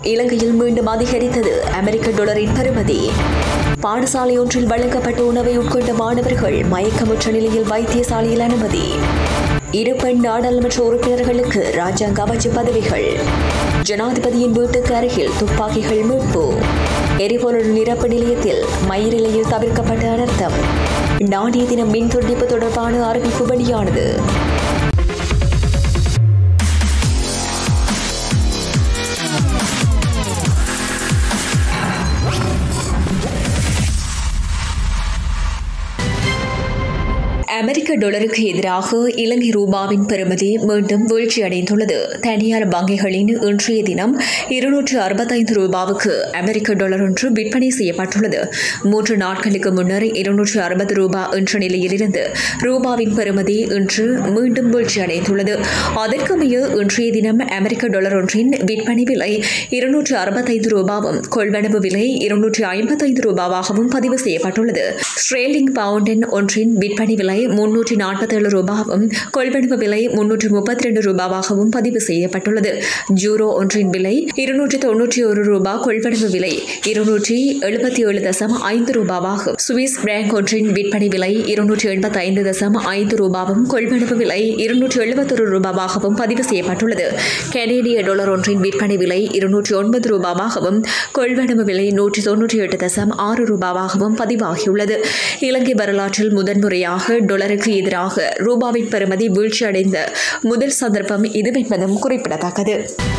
இலங்கையில் மீண்டும் அதிகரித்தது அமெரிக்க டாலரின் பெறுமதி பாடசாலை ஒன்றில் வழங்கப்பட்ட உணவை உட்கொண்ட மாணவர்கள் மயக்கமுற்ற நிலையில் வைத்தியசாலையில் அனுமதி இரு பெண் நாடாளுமன்ற உறுப்பினர்களுக்கு ராஜாங்க அமைச்சு பதவிகள் ஜனாதிபதியின் வீட்டுக்கு அருகில் துப்பாக்கிகள் மீட்பு எரிபொருள் நிரப்பு நிலையத்தில் மயிரிலையில் தவிர்க்கப்பட்ட அனர்த்தம் நாணய தினம் மின் துண்டிப்பு தொடர்பான அறிவிப்பு வெளியானது அமெரிக்க டாலருக்கு எதிராக இலங்கை ரூபாவின் பெறுமதி மீண்டும் வீழ்ச்சியடைந்துள்ளது தனியார் வங்கிகளின் இன்றைய தினம் இருநூற்று அறுபத்தைந்து ரூபாவுக்கு அமெரிக்க டாலர் ஒன்று விற்பனை செய்யப்பட்டுள்ளது மூன்று நாட்களுக்கு முன்னர் இருநூற்று அறுபது ரூபாய் என்ற நிலையிலிருந்து ரூபாவின் பெறுமதி இன்று மீண்டும் வீழ்ச்சியடைந்துள்ளது அதற்கமைய இன்றைய தினம் அமெரிக்க டாலர் ஒன்றின் விற்பனை விலை இருநூற்று அறுபத்தைந்து ரூபாவும் கொள்வனவு விலை இருநூற்று ஐம்பத்தைந்து ரூபாவாகவும் பதிவு செய்யப்பட்டுள்ளது ஸ்ட்ரேலிங் பவுண்டின் ஒன்றின் விற்பனை விலை முன்னூற்றி நாற்பத்தேழு ரூபாவும் கொள்வனவு விலை முன்னூற்று முப்பத்தி ரெண்டு ரூபாவாகவும் பதிவு செய்யப்பட்டுள்ளது ஜூரோ ஒன்றின் விலை இருநூற்றி தொன்னூற்றி ஒரு ரூபாய் கொள்வனவு விலை இருநூற்றி எழுபத்தி ஏழு தசம் ஐந்து ரூபாவாகும் சுவிஸ் பிராங்க் ஒன்றின் விற்பனை விலை இருநூற்றி எண்பத்தி ஐந்து தசம் ஐந்து ரூபாவும் கொள்வனவு விலை இருநூற்றி எழுபத்தொரு ரூபாவாகவும் பதிவு செய்யப்பட்டுள்ளது கனேடிய டாலர் ஒன்றின் விற்பனை விலை இருநூற்றி ஒன்பது ரூபாவாகவும் கொள்வனவு விலை நூற்றி தொன்னூற்றி எட்டு தசம் ஆறு ரூபாவாகவும் பதிவாகியுள்ளது இலங்கை வரலாற்றில் முதன்முறையாக டாலருக்கு எதிராக ரூபாவின் பெறுமதி வீழ்ச்சியடைந்த முதல் சந்தர்ப்பம் இதுவென்பதும் குறிப்பிடத்தக்கது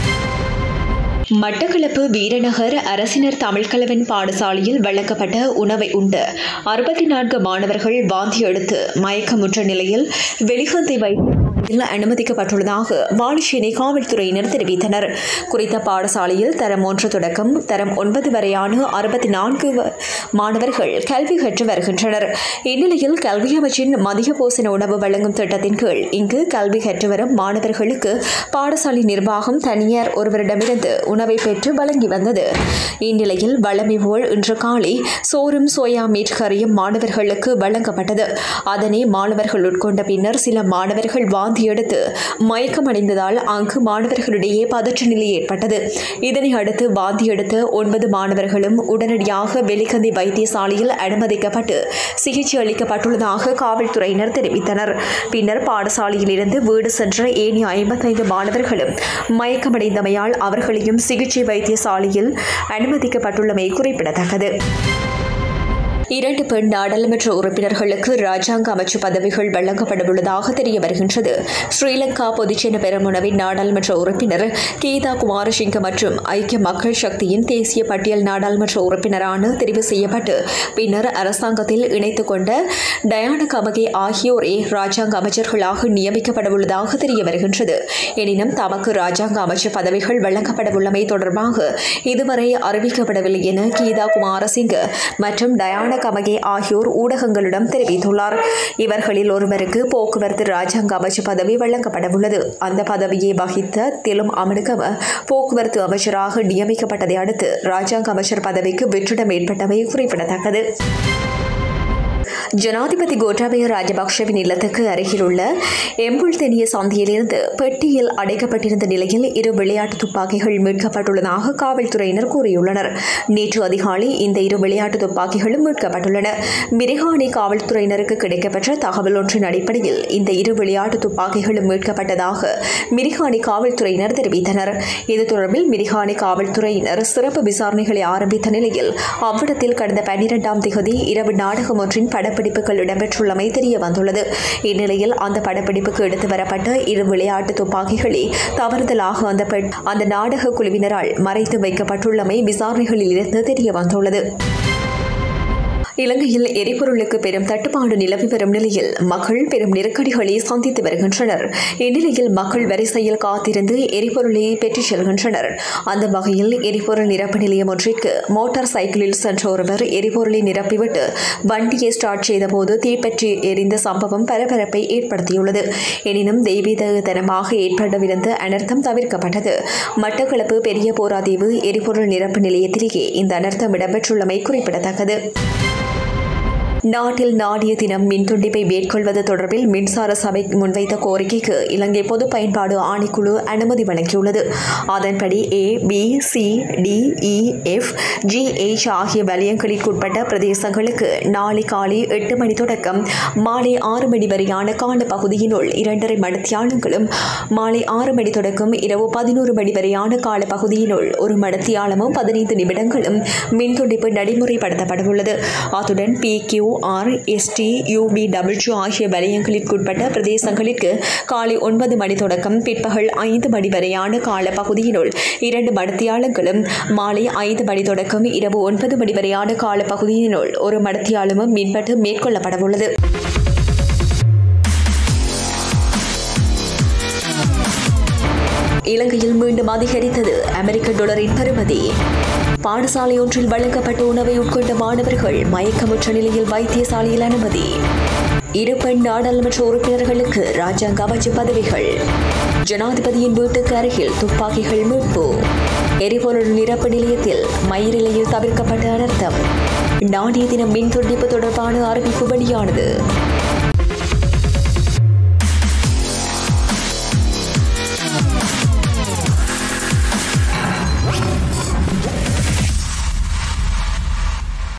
மட்டக்களப்பு வீரநகர் அரசினர் தமிழ்கலவன் பாடசாலையில் வழங்கப்பட்ட உணவை உண்டு அறுபத்தி நான்கு மாணவர்கள் வாந்தி எடுத்து மயக்கமுற்ற நிலையில் வெளிகந்தை வைத்தியசாலையில் அனுமதிக்கப்பட்டுள்ளதாக வாணிச்சேனை காவல்துறையினர் தெரிவித்தனர் குறித்த பாடசாலையில் தரம் ஒன்று தொடக்கம் தரம் ஒன்பது வரையான அறுபத்தி நான்கு மாணவர்கள் கல்வி கற்று வருகின்றனர் இந்நிலையில் கல்வி அமைச்சின் மதிய போசன உணவு வழங்கும் திட்டத்தின் கீழ் இங்கு கல்வி கற்று வரும் மாணவர்களுக்கு பாடசாலை நிர்வாகம் தனியார் ஒருவரிடமிருந்து உணவை பெற்று வழங்கி வந்தது இந்நிலையில் வளமை போல் இன்று காலை சோறும் சோயா மீட் கறியும் மாணவர்களுக்கு வழங்கப்பட்டது அதனை மாணவர்கள் உட்கொண்ட பின்னர் சில மாணவர்கள் வாந்தி எடுத்து மயக்கமடைந்ததால் அங்கு மாணவர்களிடையே பதற்ற நிலை ஏற்பட்டது இதனை அடுத்து வாந்தி எடுத்த ஒன்பது மாணவர்களும் உடனடியாக வெலிகந்தி வைத்தியசாலையில் அனுமதிக்கப்பட்டு சிகிச்சை அளிக்கப்பட்டுள்ளதாக காவல்துறையினர் தெரிவித்தனர் பின்னர் பாடசாலையிலிருந்து வீடு சென்ற ஏனைய ஐம்பத்தைந்து மாணவர்களும் மயக்கமடைந்தமையால் அவர்களையும் சிகிச்சை வைத்தியசாலையில் அனுமதிக்கப்பட்டுள்ளமை குறிப்பிடத்தக்கது இரண்டு பெண் நாடாளுமன்ற உறுப்பினர்களுக்கு ராஜாங்க அமைச்சு பதவிகள் வழங்கப்படவுள்ளதாக தெரிய வருகின்றது ஸ்ரீலங்கா பொதுஜன பெரமுனவின் நாடாளுமன்ற உறுப்பினர் கீதா குமாரசிங்க மற்றும் ஐக்கிய மக்கள் சக்தியின் தேசிய பட்டியல் நாடாளுமன்ற உறுப்பினரான தெரிவு செய்யப்பட்டு பின்னர் அரசாங்கத்தில் இணைத்துக் கொண்ட டயானா கமகே ஆகியோரே ராஜாங்க அமைச்சர்களாக நியமிக்கப்படவுள்ளதாக தெரிய வருகின்றது எனினும் தமக்கு ராஜாங்க அமைச்சர் பதவிகள் வழங்கப்படவுள்ளமை தொடர்பாக இதுவரை அறிவிக்கப்படவில்லை என கீதா குமாரசிங்க மற்றும் டயானா கமகே ஆகியோர் ஊடகங்களிடம் தெரிவித்துள்ளார் இவர்களில் ஒருவருக்கு போக்குவரத்து ராஜாங்க அமைச்சு பதவி வழங்கப்படவுள்ளது அந்த பதவியை வகித்த திலும் அமனுகம போக்குவரத்து அமைச்சராக நியமிக்கப்பட்டதை அடுத்து ராஜாங்க அமைச்சர் பதவிக்கு வெற்றிடம் ஏற்பட்டமை குறிப்பிடத்தக்கது ஜனாதிபதி கோட்டாபய ராஜபக்ஷவின் இல்லத்துக்கு அருகில் உள்ள எம்புல்தெனிய சந்தியிலிருந்து பெட்டியில் அடைக்கப்பட்டிருந்த நிலையில் இரு விளையாட்டு துப்பாக்கிகள் மீட்கப்பட்டுள்ளதாக காவல்துறையினர் கூறியுள்ளனர் நேற்று அதிகாலை இந்த இரு விளையாட்டு துப்பாக்கிகளும் மீட்கப்பட்டுள்ளன மிரிகானி காவல்துறையினருக்கு கிடைக்கப்பெற்ற தகவல் ஒன்றின் அடிப்படையில் இந்த இரு விளையாட்டு துப்பாக்கிகளும் மீட்கப்பட்டதாக மிரிகானி காவல்துறையினர் தெரிவித்தனர் இது தொடர்பில் மிரிகானி காவல்துறையினர் சிறப்பு விசாரணைகளை ஆரம்பித்த நிலையில் அவ்விடத்தில் கடந்த பன்னிரெண்டாம் திகதி இரவு நாடகம் ஒன்றின் படப்பிடிப்புகள் இடம்பெற்றுள்ளமை தெரிய வந்துள்ளது இந்நிலையில் அந்த படப்பிடிப்புக்கு எடுத்து வரப்பட்ட இரு விளையாட்டு துப்பாக்கிகளே தவறுதலாக அந்த பெண் அந்த நாடக குழுவினரால் மறைத்து வைக்கப்பட்டுள்ளமை விசாரணைகளில் இருந்து தெரிய வந்துள்ளது இலங்கையில் எரிபொருளுக்கு பெரும் தட்டுப்பாடு நிலவி வரும் நிலையில் மக்கள் பெரும் நெருக்கடிகளை சந்தித்து வருகின்றனர் இந்நிலையில் மக்கள் வரிசையில் காத்திருந்து எரிபொருளை பெற்றுச் செல்கின்றனர் அந்த வகையில் எரிபொருள் நிரப்பு நிலையம் ஒன்றிற்கு மோட்டார் சைக்கிளில் சென்ற ஒருவர் எரிபொருளை நிரப்பிவிட்டு வண்டியை ஸ்டார்ட் செய்தபோது தீப்பற்றி எரிந்த சம்பவம் பரபரப்பை ஏற்படுத்தியுள்ளது எனினும் தெய்வீகத்தனமாக ஏற்படவிருந்த அனர்த்தம் தவிர்க்கப்பட்டது மட்டக்களப்பு பெரிய போராதீவு எரிபொருள் நிரப்பு நிலையத்திலேயே இந்த அனர்த்தம் இடம்பெற்றுள்ளமை குறிப்பிடத்தக்கது நாட்டில் நாடிய தினம் மின் துண்டிப்பை மேற்கொள்வது தொடர்பில் மின்சார சபை முன்வைத்த கோரிக்கைக்கு இலங்கை பொது பயன்பாடு ஆணைக்குழு அனுமதி வழங்கியுள்ளது அதன்படி A B C D E F G H ஆகிய வலயங்களுக்குட்பட்ட பிரதேசங்களுக்கு நாளை காலை எட்டு மணி தொடக்கம் மாலை ஆறு மணி வரையான கால பகுதியினுள் இரண்டரை மணித்தியாலங்களும் மாலை ஆறு மணி தொடக்கம் இரவு பதினோரு மணி வரையான கால பகுதியினுள் ஒரு மணித்தியாலமும் பதினைந்து நிமிடங்களும் மின் துண்டிப்பு நடைமுறைப்படுத்தப்படவுள்ளது அத்துடன் P Q R S T U V W ஆகிய வலயங்களிற்குட்பட்ட பிரதேசங்களிற்கு காலை ஒன்பது மணி தொடக்கம் பிற்பகல் ஐந்து மணி வரையான கால பகுதியினுள் இரண்டு மடத்தியாளங்களும் மாலை ஐந்து மணி தொடக்கம் இரவு ஒன்பது மணி வரையான கால பகுதியினுள் ஒரு மடத்தியாளமும் மின்பட்டு மேற்கொள்ளப்படவுள்ளது இலங்கையில் மீண்டும் அதிகரித்தது அமெரிக்க டாலரின் பெறுமதி பாடசாலை ஒன்றில் வழங்கப்பட்ட உணவை உட்கொண்ட மாணவர்கள் மயக்கமுற்ற நிலையில் வைத்தியசாலையில் அனுமதி இரு பெண் நாடாளுமன்ற உறுப்பினர்களுக்கு ராஜாங்க அமைச்சு பதவிகள் ஜனாதிபதியின் வீட்டுக்கு அருகில் துப்பாக்கிகள் மீட்பு எரிபொருள் நிரப்பு நிலையத்தில் மயிரிலையில் தவிர்க்கப்பட்ட அனர்த்தம் நாடிய தினம் மின் துண்டிப்பு தொடர்பான அறிவிப்பு வெளியானது